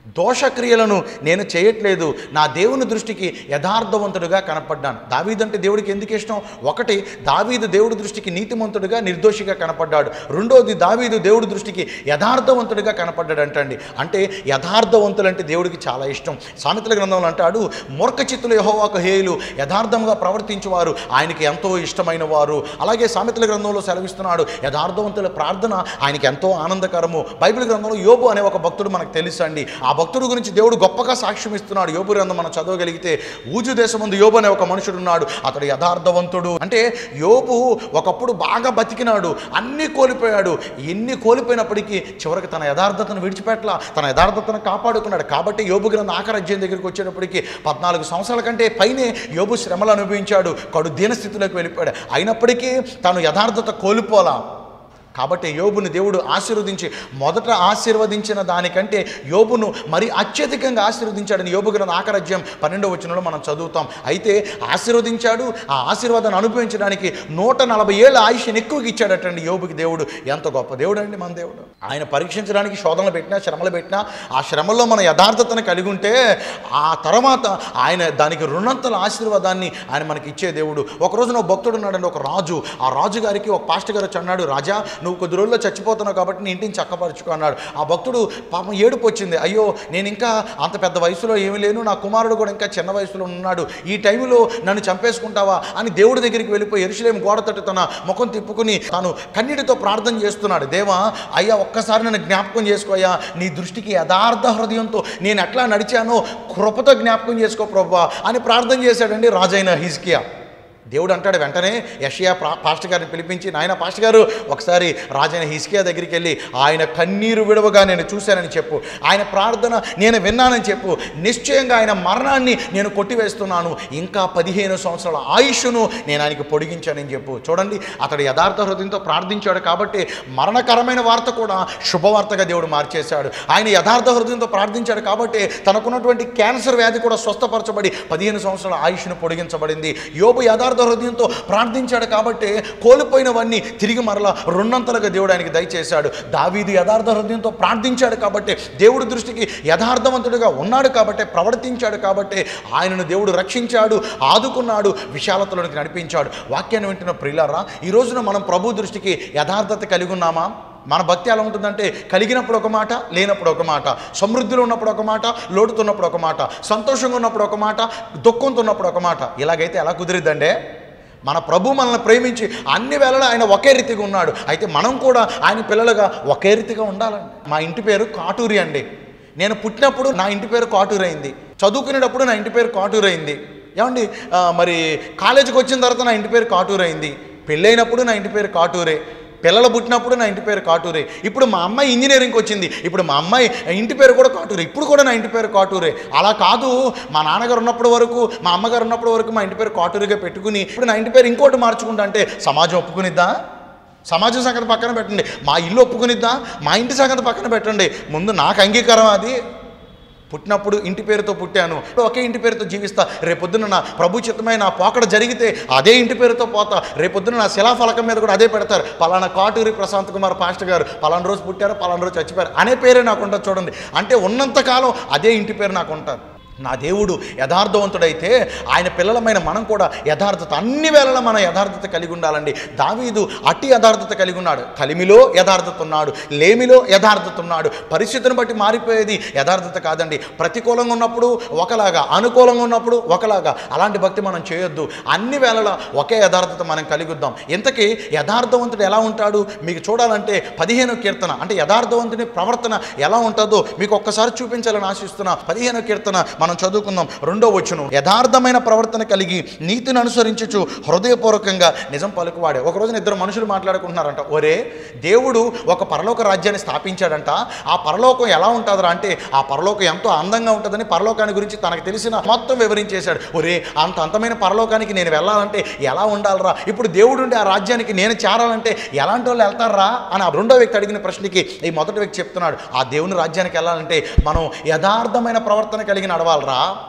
దోషక్రియలను నేను చేయట్లేదు నా దేవుని దృష్టికి యథార్థవంతుడిగా కనపడ్డాను దావీదంటే దేవుడికి ఎందుకు ఇష్టం ఒకటి దావీదు దేవుడి దృష్టికి నీతిమంతుడిగా నిర్దోషిగా కనపడ్డాడు రెండోది దావీదు దేవుడి దృష్టికి యథార్థవంతుడిగా కనపడ్డాడు అంటండి అంటే యథార్థవంతులు అంటే దేవుడికి చాలా ఇష్టం సామెతల గ్రంథంలో అంటాడు మూర్ఖ చిత్తులు యహోవాకు హేయులు యథార్థంగా ప్రవర్తించేవారు ఆయనకి ఎంతో ఇష్టమైన వారు అలాగే సామెతల గ్రంథంలో సెలవిస్తున్నాడు యథార్థవంతుల ప్రార్థన ఆయనకి ఎంతో ఆనందకరము బైబిల్ గ్రంథంలో యోబు అనే ఒక భక్తుడు మనకు తెలుసండి ఆ భక్తుడు గురించి దేవుడు గొప్పగా సాక్ష్యం ఇస్తున్నాడు యోబు గ్రంథం మనం చదవగలిగితే ఊజు దేశం ముందు యోబు అనే ఒక మనుషుడు ఉన్నాడు అతడు యథార్థవంతుడు అంటే యోబు ఒకప్పుడు బాగా బతికినాడు అన్నీ కోల్పోయాడు ఎన్ని కోల్పోయినప్పటికీ చివరికి తన యథార్థతను విడిచిపెట్టలా తన యథార్థతను కాపాడుకున్నాడు కాబట్టి యోబు గ్రంథం ఆఖరి అధ్యాయం దగ్గరికి వచ్చేటప్పటికి పద్నాలుగు సంవత్సరాల కంటే పైనే యోబు శ్రమలు అనుభవించాడు కడు దీనస్థితిలోకి వెళ్ళిపోయాడు అయినప్పటికీ తాను యథార్థత కోల్పోలా కాబట్టి యోబుని దేవుడు ఆశీర్వదించి మొదట ఆశీర్వదించిన దానికంటే యోబును మరి అత్యధికంగా ఆశీర్వదించాడని యోబు గ్రంథ ఆకరాజ్యం పన్నెండవ వచనంలో మనం చదువుతాం అయితే ఆశీర్వదించాడు ఆ ఆశీర్వాదాన్ని అనుభవించడానికి నూట నలభై ఏళ్ళ ఆయుష్ని ఎక్కువగా ఇచ్చాడటండి యోబుకి దేవుడు ఎంత గొప్ప దేవుడు అండి మన దేవుడు ఆయన పరీక్షించడానికి శోధనలు పెట్టినా శ్రమలు పెట్టినా ఆ శ్రమల్లో మన యథార్థతను కలిగి ఉంటే ఆ తర్వాత ఆయన దానికి రుణంతల ఆశీర్వాదాన్ని ఆయన మనకి ఇచ్చే దేవుడు ఒకరోజు నువ్వు భక్తుడు ఉన్నాడండి ఒక రాజు ఆ రాజు గారికి ఒక పాస్టర్ గారు వచ్చి అన్నాడు రాజా నువ్వు కొద్ది రోజుల్లో చచ్చిపోతున్నావు కాబట్టి నీ ఇంటిని చక్కపరచుకో అన్నాడు ఆ భక్తుడు పాపం ఏడుపు వచ్చింది అయ్యో నేను ఇంకా అంత పెద్ద వయసులో ఏమీ లేను నా కుమారుడు కూడా ఇంకా చిన్న వయసులో ఉన్నాడు ఈ టైంలో నన్ను చంపేసుకుంటావా అని దేవుడి దగ్గరికి వెళ్ళిపోయి ఎరుసలేం గోడ తట్టు తన ముఖం తిప్పుకుని తాను కన్నీటితో ప్రార్థన చేస్తున్నాడు దేవా అయ్యా ఒక్కసారి నన్ను జ్ఞాపకం చేసుకోయా నీ దృష్టికి యథార్థ హృదయంతో నేను ఎట్లా నడిచానో కృపతో జ్ఞాపకం చేసుకో ప్రభా అని ప్రార్థన చేశాడండి రాజైన హిజ్కియా దేవుడు అంటాడు వెంటనే యషియా ప్రా పాస్టర్ గారిని పిలిపించి నాయన పాస్టర్ గారు ఒకసారి రాజైన హిస్కియా దగ్గరికి వెళ్ళి ఆయన కన్నీరు విడవగా నేను చూశానని చెప్పు ఆయన ప్రార్థన నేను విన్నానని చెప్పు నిశ్చయంగా ఆయన మరణాన్ని నేను కొట్టివేస్తున్నాను ఇంకా పదిహేను సంవత్సరాల ఆయుష్ను నేను ఆయనకి పొడిగించానని చెప్పు చూడండి అతడు యథార్థ హృదయంతో ప్రార్థించాడు కాబట్టి మరణకరమైన వార్త కూడా శుభవార్తగా దేవుడు మార్చేశాడు ఆయన యథార్థ హృదయంతో ప్రార్థించాడు కాబట్టి తనకున్నటువంటి క్యాన్సర్ వ్యాధి కూడా స్వస్థపరచబడి పదిహేను సంవత్సరాల ఆయుష్ను పొడిగించబడింది యోబు యథార్థ హృదయంతో ప్రార్థించాడు కాబట్టి కోల్పోయినవన్నీ తిరిగి మరలా రెండంతలుగా దేవుడు ఆయనకి దయచేశాడు దావీదు యథార్థ హృదయంతో ప్రార్థించాడు కాబట్టి దేవుడి దృష్టికి యథార్థవంతుడిగా ఉన్నాడు కాబట్టి ప్రవర్తించాడు కాబట్టి ఆయనను దేవుడు రక్షించాడు ఆదుకున్నాడు విశాలతలోనికి నడిపించాడు వాక్యాన్ని వింటున్న ప్రియులారా ఈ రోజున మనం ప్రభు దృష్టికి యథార్థత కలిగి ఉన్నామా మన భక్తి ఎలా ఉంటుందంటే కలిగినప్పుడు ఒక మాట లేనప్పుడు ఒక మాట సమృద్ధిలో ఉన్నప్పుడు ఒక మాట లోటుతున్నప్పుడు ఒక మాట సంతోషంగా ఉన్నప్పుడు ఒక మాట దుఃఖంతో ఉన్నప్పుడు ఒక మాట ఇలాగైతే ఎలా కుదిరిద్దంటే మన ప్రభు మనల్ని ప్రేమించి అన్ని వేళలా ఆయన ఒకే రీతిగా ఉన్నాడు అయితే మనం కూడా ఆయన పిల్లలుగా ఒకే రీతిగా ఉండాలండి మా ఇంటి పేరు కాటూరి అండి నేను పుట్టినప్పుడు నా ఇంటి పేరు కాటూరు అయింది చదువుకునేటప్పుడు నా ఇంటి పేరు కాటూరు అయింది ఏమండి ఆ, మరి కాలేజీకి వచ్చిన తర్వాత నా ఇంటి పేరు కాటూరు అయింది పెళ్ళైనప్పుడు నా ఇంటి పేరు కాటూరే పిల్లలు పుట్టినప్పుడు నా ఇంటి పేరు కాటూరే ఇప్పుడు మా అమ్మాయి ఇంజనీరింగ్కి వచ్చింది ఇప్పుడు మా అమ్మాయి ఇంటి పేరు కూడా కాటూరే ఇప్పుడు కూడా నా ఇంటి పేరు కాటూరే అలా కాదు మా నాన్నగారు ఉన్నప్పటి వరకు మా అమ్మగారు ఉన్నప్పటి వరకు మా ఇంటి పేరు కాటూరిగా పెట్టుకుని ఇప్పుడు నా ఇంటి పేరు ఇంకోటి మార్చుకుంటా అంటే సమాజం ఒప్పుకునిద్దా సమాజం సంగతి పక్కన పెట్టండి మా ఇల్లు ఒప్పుకునిద్దా మా ఇంటి సంగతి పక్కన పెట్టండి ముందు నాకు అంగీకారం అది పుట్టినప్పుడు ఇంటి పేరుతో పుట్టాను ఒకే ఇంటి పేరుతో జీవిస్తా రేపొద్దున నా ప్రభు చిత్తమైన నా పోకడ జరిగితే అదే ఇంటి పేరుతో పోతా రేపొద్దున నా శిలాఫలకం మీద కూడా అదే పెడతారు పలానా కాటూరి ప్రశాంత్ కుమార్ పాస్టర్ గారు పలానా రోజు పుట్టారు పలానా రోజు చచ్చిపోయారు అనే పేరే నాకు ఉంటుంది చూడండి అంటే ఉన్నంతకాలం అదే ఇంటి పేరు నాకు ఉంటారు నా దేవుడు యథార్థవంతుడైతే ఆయన పిల్లలమైన మనం కూడా యథార్థత అన్ని వేళలా మన యథార్థత కలిగి ఉండాలండి దావీదు అట్టి యథార్థత కలిగి ఉన్నాడు కలిమిలో యథార్థత ఉన్నాడు లేమిలో యథార్థత ఉన్నాడు పరిస్థితిని బట్టి మారిపోయేది యథార్థత కాదండి ప్రతికూలంగా ఉన్నప్పుడు ఒకలాగా అనుకూలంగా ఉన్నప్పుడు ఒకలాగా అలాంటి భక్తి మనం చేయొద్దు అన్ని వేళలా ఒకే యథార్థత మనం కలిగిద్దాం ఇంతకీ యథార్థవంతుడు ఎలా ఉంటాడు మీకు చూడాలంటే పదిహేను కీర్తన అంటే యథార్థవంతుని ప్రవర్తన ఎలా ఉంటుందో మీకు ఒక్కసారి చూపించాలని ఆశిస్తున్నా పదిహేను కీర్తన మనం చదువుకుందాం రెండో వచ్చును యథార్థమైన ప్రవర్తన కలిగి నీతిని అనుసరించుచు హృదయపూర్వకంగా నిజం పలుకువాడే ఒక రోజున ఇద్దరు మనుషులు మాట్లాడుకుంటున్నారంట ఒరే దేవుడు ఒక పరలోక రాజ్యాన్ని స్థాపించాడంట ఆ పరలోకం ఎలా ఉంటుందిరా అంటే ఆ పరలోకం ఎంతో అందంగా ఉంటుందని పరలోకాన్ని గురించి తనకు తెలిసిన మొత్తం వివరించేశాడు ఒరే అంత అంతమైన పరలోకానికి నేను వెళ్ళాలంటే ఎలా ఉండాలిరా ఇప్పుడు దేవుడు ఉండే ఆ రాజ్యానికి నేను చేరాలంటే ఎలాంటి వాళ్ళు వెళ్తారా అని ఆ రెండో వ్యక్తి అడిగిన ప్రశ్నకి ఈ మొదటి వ్యక్తి చెప్తున్నాడు ఆ దేవుని రాజ్యానికి వెళ్ళాలంటే మనం యథార్థమైన ప్రవర్తన కలిగి నడవాలరా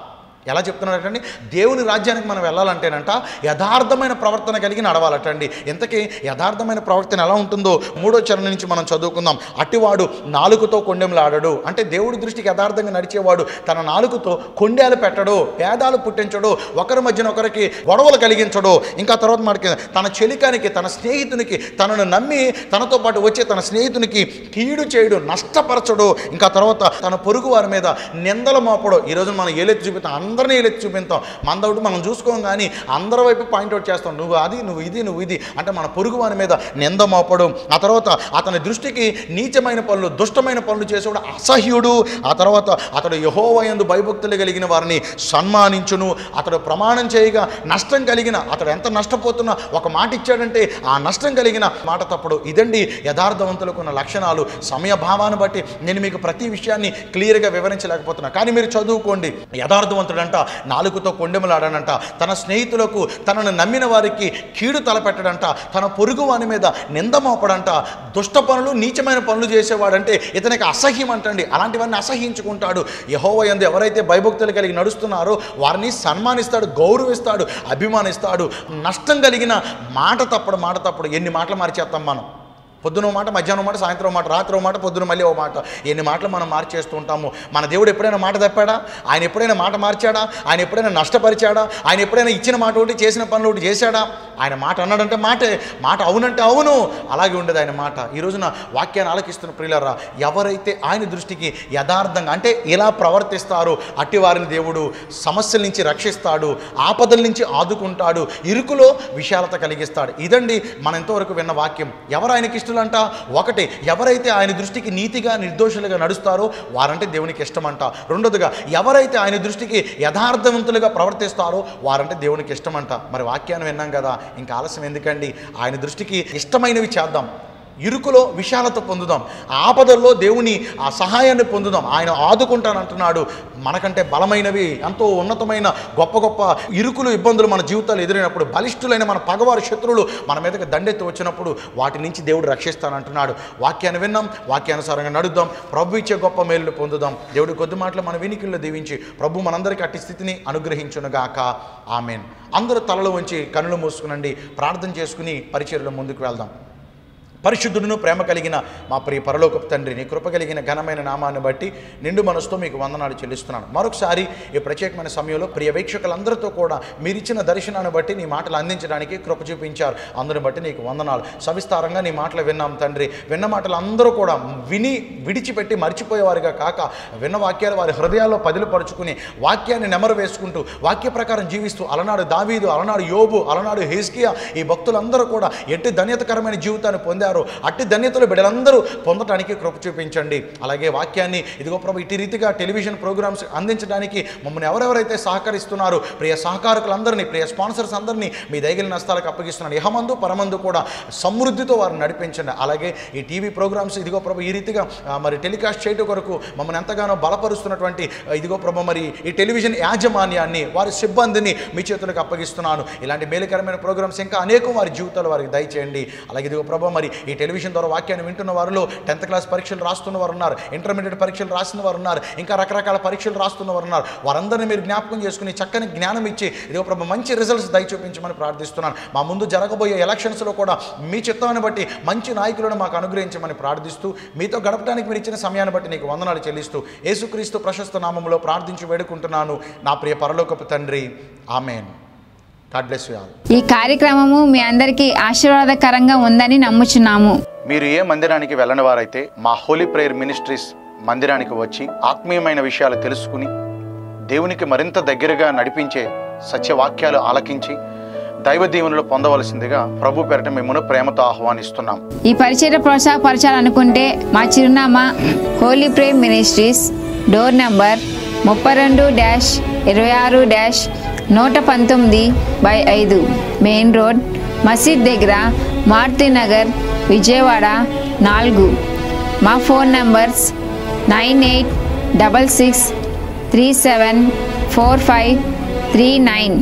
ఎలా చెప్తున్నాడటండి దేవుని రాజ్యానికి మనం వెళ్ళాలంటేనంట యథార్థమైన ప్రవర్తన కలిగి నడవాలటండి ఇంతకీ యథార్థమైన ప్రవర్తన ఎలా ఉంటుందో మూడో చరణం నుంచి మనం చదువుకుందాం అట్టివాడు నాలుగుతో కొండెములాడడు అంటే దేవుడి దృష్టికి యథార్థంగా నడిచేవాడు తన నాలుగుతో కొండేలు పెట్టడు పేదాలు పుట్టించడు ఒకరి మధ్యన ఒకరికి గొడవలు కలిగించడు ఇంకా తర్వాత మనకి తన చెలికానికి తన స్నేహితునికి తనను నమ్మి తనతో పాటు వచ్చే తన స్నేహితునికి కీడు చేయడు నష్టపరచడు ఇంకా తర్వాత తన పొరుగు వారి మీద నిందల మోపడు ఈరోజు మనం ఏలెత్తి చూపిస్తాం అందరినీ ఏలెత్తి చూపిస్తాం మనదొకటి మనం చూసుకోం కానీ అందరి వైపు పాయింట్అవుట్ చేస్తాం నువ్వు అది నువ్వు ఇది నువ్వు ఇది అంటే మన పొరుగు వారి మీద నింద మోపడు ఆ తర్వాత అతని దృష్టికి నీచమైన పనులు దుష్టమైన పనులు చేసేవాడు అసహ్యుడు ఆ తర్వాత అతడు యహోవయందు భయభక్తులు కలిగిన వారిని సన్మానించును అతడు ప్రమాణం చేయగా నష్టం కలిగిన అతడు ఎంత నష్టపోతున్నా ఒక మాట ఇచ్చాడంటే ఆ నష్టం కలిగిన మాట తప్పుడు ఇదండి యథార్థవంతులకు ఉన్న లక్షణాలు సమయభావాన్ని బట్టి నేను మీకు ప్రతి విషయాన్ని క్లియర్గా వివరించలేకపోతున్నా కానీ మీరు చదువుకోండి యథార్థవంతుడంట నాలుగుతో కొండెములాడనంట తన స్నేహితులకు తనను నమ్మిన వారికి కీడు తలపెట్టడంట తన పొరుగు వాని మీద నింద మోపడంట దుష్ట పనులు నీచమైన పనులు చేసేవాడంటే ఇతనికి అసహ్యం అంటండి అలాంటివన్నీ అసహ్యించుకుంటాడు యహోవయందు ఎవరైతే భయభక్తులు కలిగి నడుస్తున్నారో వారిని సన్మానిస్తాడు గౌరవిస్తాడు అభిమానిస్తాడు నష్టం కలిగిన మాట తప్పుడు మాట తప్పుడు ఎన్ని మాటలు మార్చేస్తాం మనం పొద్దున ఓ మాట మధ్యాహ్నం ఓ మాట సాయంత్రం ఓ మాట రాత్రి ఓ మాట పొద్దున మళ్ళీ ఓ మాట ఎన్ని మాటలు మనం మార్చేస్తూ ఉంటాము మన దేవుడు ఎప్పుడైనా మాట తప్పాడా ఆయన ఎప్పుడైనా మాట మార్చాడా ఆయన ఎప్పుడైనా నష్టపరిచాడా ఆయన ఎప్పుడైనా ఇచ్చిన మాట ఒకటి చేసిన పనులు ఒకటి చేశాడా ఆయన మాట అన్నాడంటే మాటే మాట అవునంటే అవును అలాగే ఉండేది ఆయన మాట ఈ రోజున వాక్యాన్ని ఆలకిస్తున్న ప్రియులరా ఎవరైతే ఆయన దృష్టికి యథార్థంగా అంటే ఇలా ప్రవర్తిస్తారో అట్టి వారిని దేవుడు సమస్యల నుంచి రక్షిస్తాడు ఆపదల నుంచి ఆదుకుంటాడు ఇరుకులో విశాలత కలిగిస్తాడు ఇదండి మనం ఎంతవరకు విన్న వాక్యం ఎవరు ఆయనకి ఇష్టలంట ఒకటి ఎవరైతే ఆయన దృష్టికి నీతిగా నిర్దోషులుగా నడుస్తారో వారంటే దేవునికి ఇష్టమంట రెండోదిగా ఎవరైతే ఆయన దృష్టికి యథార్థవంతులుగా ప్రవర్తిస్తారో వారంటే దేవునికి ఇష్టమంట మరి వాక్యాన్ని విన్నాం కదా ఇంకా ఆలస్యం ఎందుకండి ఆయన దృష్టికి ఇష్టమైనవి చేద్దాం ఇరుకులో విశాలత పొందుదాం ఆపదల్లో దేవుని ఆ సహాయాన్ని పొందుదాం ఆయన ఆదుకుంటానంటున్నాడు మనకంటే బలమైనవి ఎంతో ఉన్నతమైన గొప్ప గొప్ప ఇరుకులు ఇబ్బందులు మన జీవితాలు ఎదురైనప్పుడు బలిష్ఠులైన మన పగవారి శత్రువులు మన మీదకి దండెత్తి వచ్చినప్పుడు వాటి నుంచి దేవుడు రక్షిస్తానంటున్నాడు వాక్యాన్ని విన్నాం వాక్యానుసారంగా నడుద్దాం ప్రభు ఇచ్చే గొప్ప మేలు పొందుదాం దేవుడి కొద్ది మాటలు మన వినికిల్లో దీవించి ప్రభు మనందరికీ అట్టి స్థితిని అనుగ్రహించునుగాక ఆమెన్ అందరూ తలలు వంచి కనులు మూసుకునండి ప్రార్థన చేసుకుని పరిచయలో ముందుకు వెళ్దాం పరిశుద్ధుడును ప్రేమ కలిగిన మా ప్రియ పరలోకపు తండ్రి నీ కృప కలిగిన ఘనమైన నామాన్ని బట్టి నిండు మనసుతో మీకు వందనాలు చెల్లిస్తున్నాను మరొకసారి ఈ ప్రత్యేకమైన సమయంలో ప్రియ వీక్షకులందరితో కూడా మీరిచ్చిన దర్శనాన్ని బట్టి నీ మాటలు అందించడానికి కృప చూపించారు అందరిని బట్టి నీకు వందనాలు సవిస్తారంగా నీ మాటలు విన్నాం తండ్రి విన్న మాటలు అందరూ కూడా విని విడిచిపెట్టి మర్చిపోయేవారుగా కాక విన్న వాక్యాలు వారి హృదయాల్లో పదిలిపరుచుకుని వాక్యాన్ని నెమరు వేసుకుంటూ వాక్య ప్రకారం జీవిస్తూ అలనాడు దావీదు అలనాడు యోబు అలనాడు హేస్కియా ఈ భక్తులందరూ కూడా ఎట్టి ధన్యతకరమైన జీవితాన్ని పొందారు అట్టి ధన్యతలు బిడ్డలందరూ పొందటానికి కృప చూపించండి అలాగే వాక్యాన్ని ఇదిగో ప్రభు ఇటు రీతిగా టెలివిజన్ ప్రోగ్రామ్స్ అందించడానికి మమ్మల్ని ఎవరెవరైతే సహకరిస్తున్నారో ప్రియ సహకారకులందరినీ ప్రియ స్పాన్సర్స్ అందరినీ మీ దైగిలి నస్తాలకు అప్పగిస్తున్నాను ఇహమందు పరమందు కూడా సమృద్ధితో వారిని నడిపించండి అలాగే ఈ టీవీ ప్రోగ్రామ్స్ ఇదిగో ప్రభు ఈ రీతిగా ఆ, మరి టెలికాస్ట్ చేయడం కొరకు మమ్మల్ని ఎంతగానో బలపరుస్తున్నటువంటి ఆ, ఇదిగో ప్రభు మరి ఈ టెలివిజన్ యాజమాన్యాన్ని వారి సిబ్బందిని మీ చేతులకు అప్పగిస్తున్నాను ఇలాంటి మేలుకరమైన ప్రోగ్రామ్స్ ఇంకా అనేకం వారి జీవితాలు వారికి దయచేయండి అలాగే ఇదిగో ప్రభు మరి ఈ టెలివిజన్ ద్వారా వాక్యాన్ని వింటున్న వారిలో టెన్త్ క్లాస్ పరీక్షలు రాస్తున్న వారు ఉన్నారు ఇంటర్మీడియట్ పరీక్షలు రాసిన వారు ఉన్నారు ఇంకా రకరకాల పరీక్షలు రాస్తున్న వారు ఉన్నారు వారందరినీ మీరు జ్ఞాపకం చేసుకుని చక్కని జ్ఞానం ఇచ్చి ఇదిగో ప్రభు మంచి రిజల్ట్స్ దయ చూపించమని ప్రార్థిస్తున్నాను మా ముందు జరగబోయే ఎలక్షన్స్లో కూడా మీ చిత్తాన్ని బట్టి మంచి నాయకులను మాకు అనుగ్రహించమని ప్రార్థిస్తూ మీతో గడపడానికి మీరు ఇచ్చిన సమయాన్ని బట్టి నీకు వందనాలు చెల్లిస్తూ యేసుక్రీస్తు ప్రశస్త నామంలో ప్రార్థించి వేడుకుంటున్నాను నా ప్రియ పరలోకపు తండ్రి ఆమెన్ గాడ్ బ్లెస్ యూ ఆల్ ఈ కార్యక్రమము మీ అందరికీ ఆశీర్వాదకరంగా ఉందని నమ్ముచున్నాము మీరు ఏ మందిరానికి వెళ్ళని వారైతే మా హోలీ ప్రేయర్ మినిస్ట్రీస్ మందిరానికి వచ్చి ఆత్మీయమైన విషయాలు తెలుసుకుని దేవునికి మరింత దగ్గరగా నడిపించే సత్యవాక్యాలు ఆలకించి దైవ దీవెనలు పొందవలసిందిగా ప్రభు పేరట మిమ్మల్ని ప్రేమతో ఆహ్వానిస్తున్నాం ఈ పరిచయ ప్రోత్సాహపరచాలనుకుంటే మా చిరునామా holy Prem ministries door number ముప్పై రెండు డ్యాష్ ఇరవై ఆరు డ్యాష్ నూట పంతొమ్మిది బై ఐదు మెయిన్ రోడ్ మసీద్ దగ్గర మారుతి నగర్ విజయవాడ నాలుగు మా phone numbers nine eight double six three seven four five three nine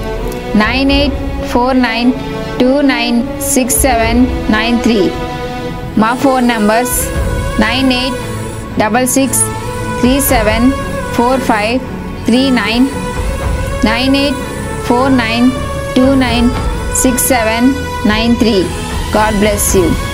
nine eight four nine two nine six seven nine three మా phone numbers nine eight double six three seven four five three nine nine eight four nine two nine six seven nine three God bless you